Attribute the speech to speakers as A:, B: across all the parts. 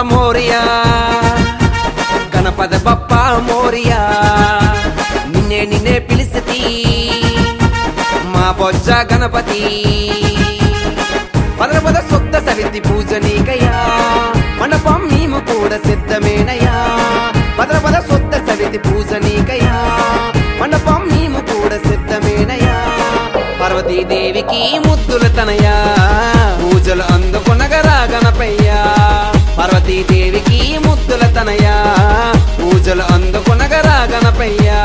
A: మోరియా గణపతి బప్ప మోరియా నిన్నే నిన్నే పిలిసితి మా బొజ్జ గణపతి పద పద సొత్త సవితి పూజ నీకయ్యా మండపం మేము కూడా సిద్ధమేనయ్యా పద పద సొత్త సవితి పూజ నీకయ్యా మండపం మేము కూడా సిద్ధమేనయ్యా పార్వతీదేవికి ముద్దుల తనయా పూజలు అందుకునగరా గణపయ్యా పార్వతీదేవికి ముద్దుల తనయా పూజలు అందుకునగరా గణపయ్యా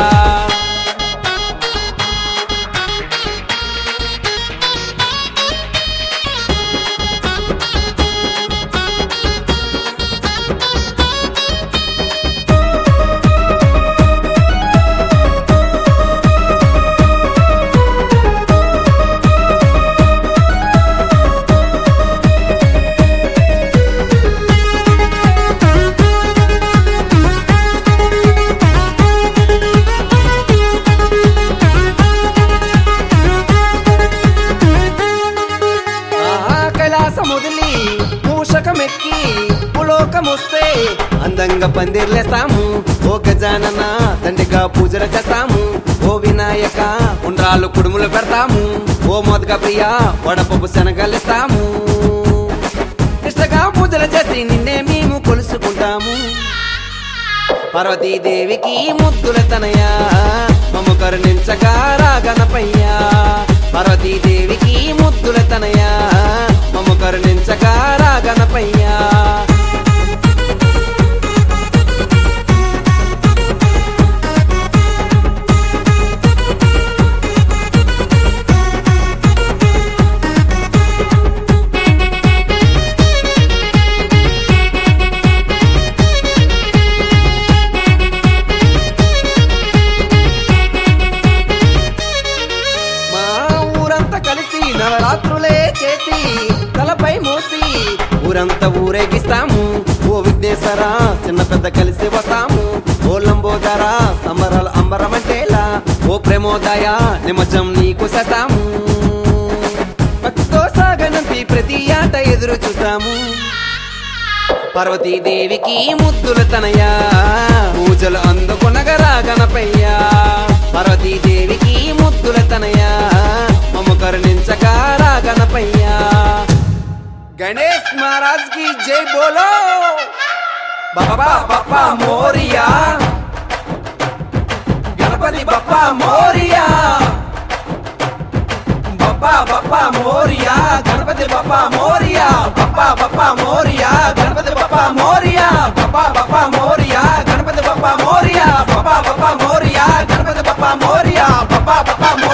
A: ఆహా, కైలాసం వదిలి మూషకమెక్కి పులోకమొస్తే అందంగా పందిర్లేస్తాము ఓ గజానన తండ్రిగా పూజలు చేస్తాము ఓ వినాయక ఉండ్రాలు కుడుములు పెడతాము ఓ మొదక ప్రియ వడపప్పు శనగలిస్తాము ఇష్టగా పూజలు చేసి నిన్నే మేము కొలుసుకుంటాము పార్వతీదేవికి ముద్దుల తనయా మమ్ము కరుణించగారా గణపయ్యా పార్వతీదేవికి ముద్దుల తనయా మమ్ము కరుణించగారా గణపయ్యా మా ఊరంతా కలిసి నవరాత్రులే చేసి తలపై మోసి ఊరంతా ఊరేగిస్తాము ఓ విఘ్నేశ్వర చిన్న పెద్ద కలిసి వస్తాము ఓ లంబోదర సంబరాలు అంబరమంటేలా ఓ ప్రేమోదయ నిమజ్జం నీకు సతాము భక్తితో సాగనంపి ప్రతి ఆట ఎదురు చూస్తాము పార్వతీదేవికి ముద్దుల తనయా పూజలు అందుకునగరా గణపయ్యా పార్వతీదేవికి ముద్దుల తనయా మమ్మ కరుణించగారా గణపయ్యా గణేష్ మహారాజ్ కి జై బోలో బాబా బాబా మోరియా గణపతి బాబా మోరియా బప్పా బప్పా మోరియా గణపతి బప్పా మోరియా బప్పా బప్పా మోరియా గణపతి బప్పా మోరియా బప్పా బప్పా మోరియా గణపతి బప్పా మోరియా బప్పా బప్పా మోరియా గణపతి బప్పా మోరియా బప్పా బప్పా